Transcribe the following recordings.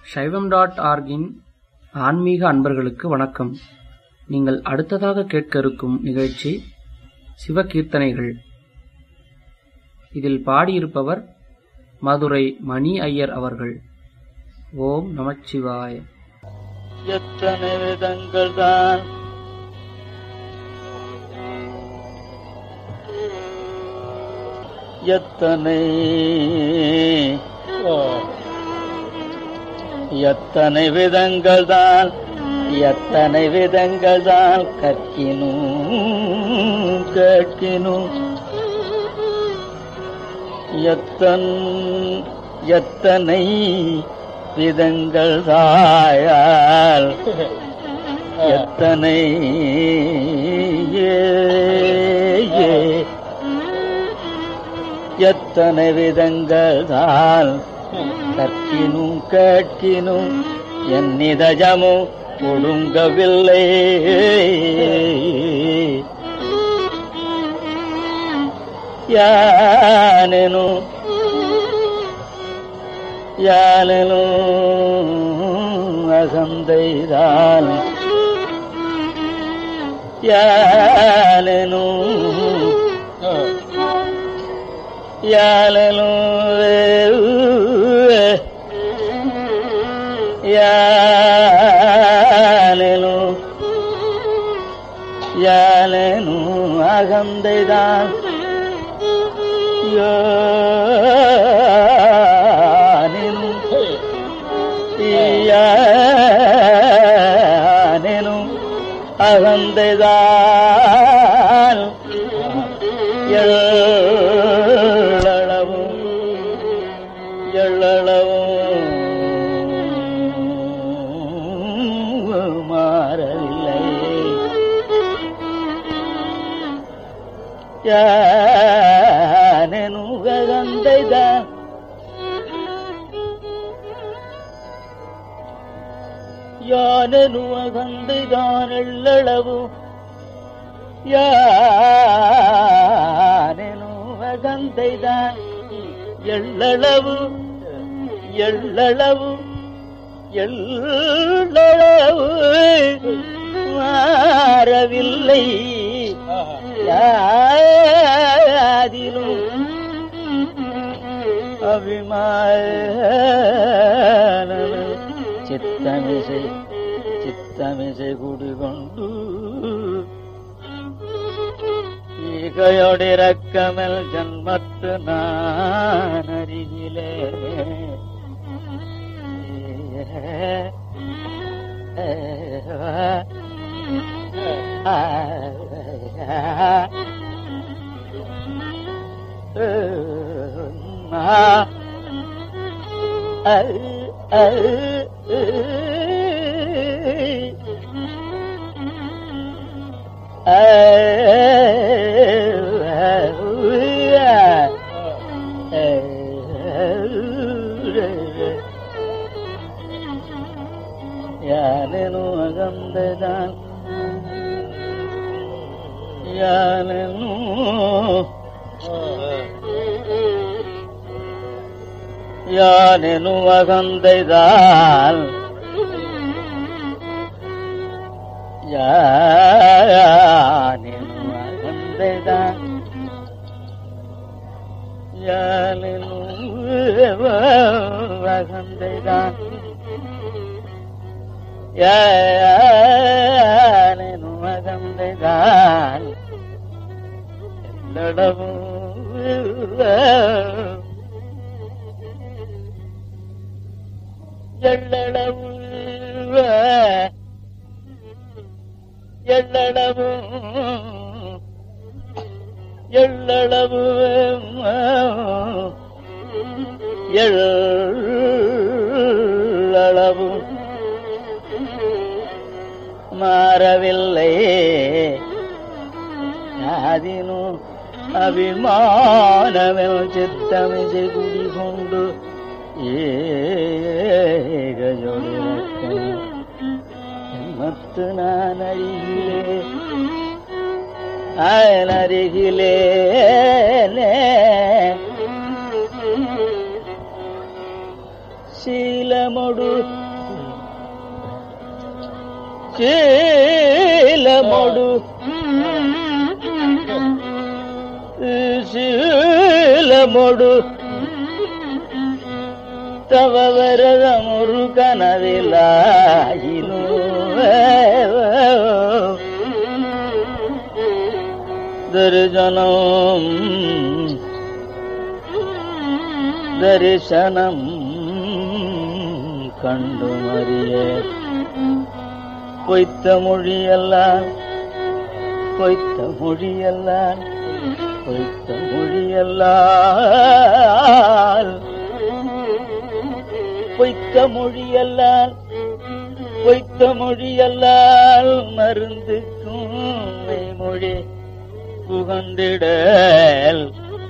சைவம் டாட் ஆர்கின் ஆன்மீக அன்பர்களுக்கு வணக்கம் நீங்கள் அடுத்ததாக கேட்க இருக்கும் நிகழ்ச்சி சிவகீர்த்தனைகள் இதில் பாடியிருப்பவர் மதுரை மணி ஐயர் அவர்கள் ஓம் நமச்சிவாய எத்தனை விதங்கள் தான் எத்தனை எத்தனை விதங்கள் தான் எத்தனை விதங்கள் தான் கற்கினும் கேட்கினும் எத்தன் எத்தனை விதங்கள் தாயால் எத்தனை ஏ, ஏ, எத்தனை விதங்கள் தான் கற்கினும் கேட்கினும் என் நிதஜமும் ஒடுங்கவில்லை யானெனும் யானெனும் அகந்தைதான் யானெனும் யானெனு யானெனு அகந்தைதான் யானெனு யானெனு அகந்தைதான் எள்ளளவும் எள்ளளவும் மாறவில்லை யானெனுகந்தைதான் யானெனுகந்தைதான் எள்ளளவு யானெனுகந்தைதான் எள்ளளவு எள்ளளவு எள்ளளவு மாறவில்லை யாதிலும் அபிமான சித்தமிசை சித்தமிசை குடிகொண்டு ஈகையோடிறக்கமல் ஜன்மத்து நான் அருகிலே யானெனு அகந்ததான் யானெனு யானெனு அகந்தைதான் யானெனு அகந்தைதான் யானெனு அகந்தைதான் யானெனு அகந்தைதான் எல்லடவும் எள்ளளவு எள்ளளவு எள்ளளவு எள்ளளவு மாறவில்லை யாதினும் அபிமானமெல் சித்தமிசை குடிகொண்டு ஏகஜோடிரக்கம் மத்து நான் அருகிலே நான் அருகிலே சீலம் சீலமொடு சீலமொடு சீலமொடு தவவரத முருகனதிலாயினு தரிசனம் தரிசனம் கண்டு மறிய பொய்த்த மொழியெல்லாம் பொய்த்த மொழியெல்லாம் பொய்த்த மொழியெல்லாம் பொய்த்த மொழியல்லால் பொய்த்த மொழியல்லால் மருந்துக்கும் மொழி புகந்திடல்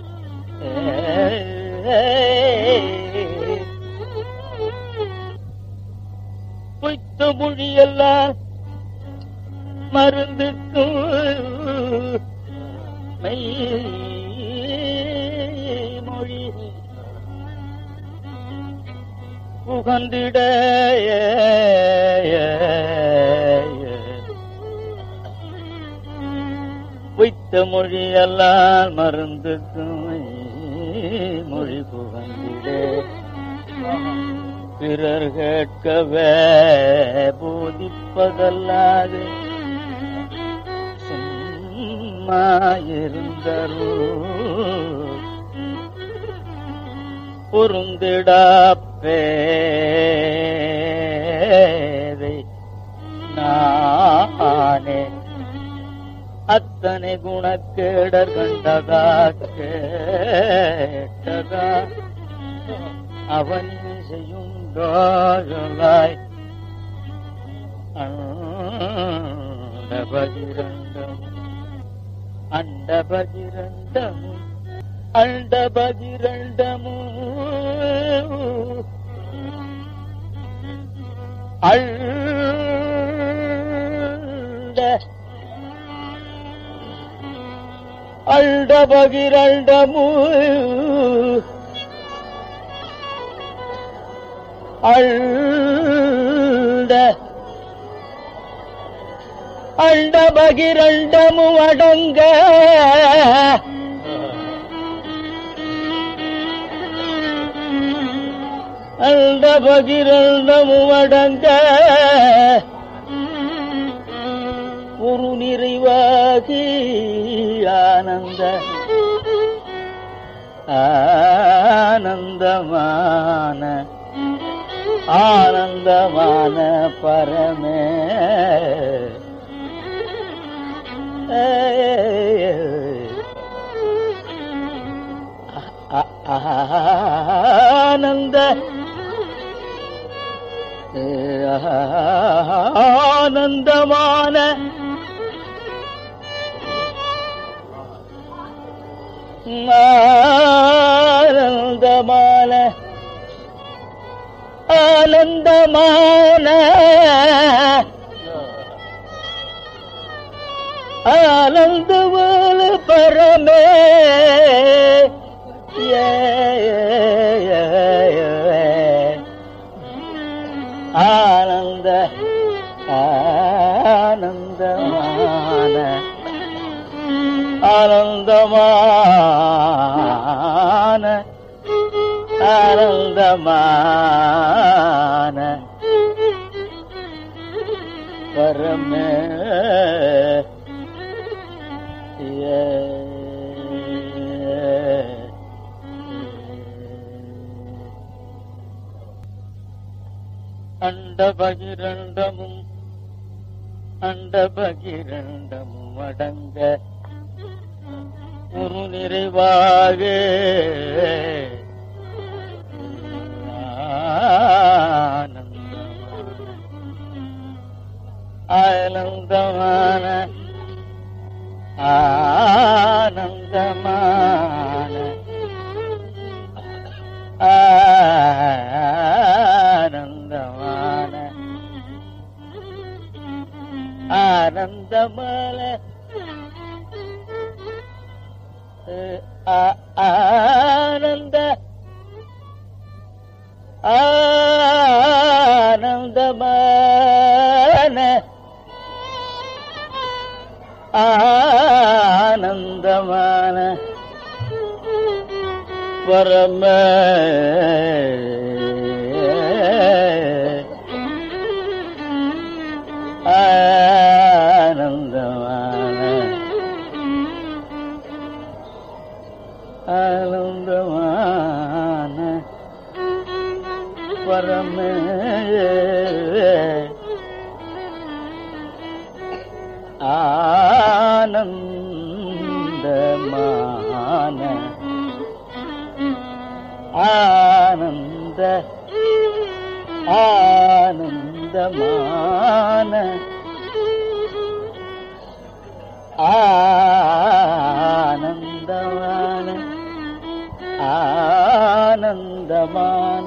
பொய்த்த மொழியல்லால் மருந்துக்கும் மெய் மொழி புகந்திட வைத்த மொழியெல்லாம் மருந்துக்கும் மொழி புகந்திட பிறர் கேட்கவே போதிப்பதல்லாது சும்மா இருந்தரோ பொருந்திடா பேதை நானே அத்தனை குணக்கேடர் கண்டதா கேட்டதா அவன் செய்யுண்டாய் அண்ட பகிரண்டம் அண்ட பகிரண்டம் அண்ட பகிரண்டமு அண்ட அண்ட பகிரண்டமு அண்ட அண்ட பகிரண்டமு அடங்க அண்ட பகிரண்டமு அடங்க ஒரு நிறைவாகி ஆனந்த ஆனந்தமான ஆனந்தமான பரமே ஆனந்த ஆனந்தமான ஆனந்தமான ஆனந்தமான ஆனந்தமான பரமே ஏ, ஏ, ஏ, ஏ. ஆனந்த ஆனந்தமான ஆனந்தமான ஆனந்தமான பரம அண்ட பகிரண்டமும் அண்ட பகிரண்டமும் அடங்க ஒரு நிறைவாக ஆனந்தமான ஆனந்தமான ஆனந்தமான ஆனந்தமான ஆ- ஆனந்த ஆ ஆனந்தமான பரம ஆனந்தமான ஆனந்தமான பரம ஆனந்தமான ஆனந்த ஆனந்தமான ஆனந்தமான ஆனந்தமான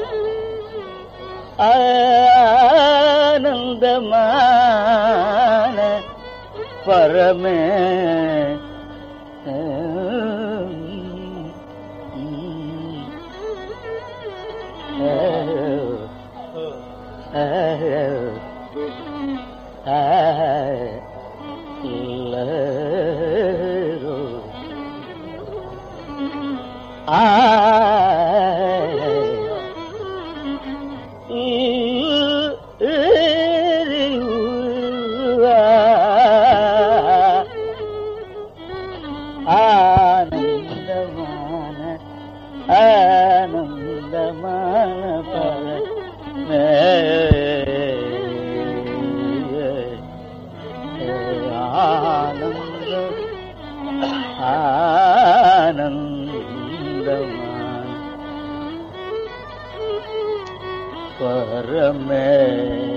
ஆனந்தமான பரமே ஆனந்தமான ஆனந்தமான பரமே ஆனந்த ஆனந்தமான பரமே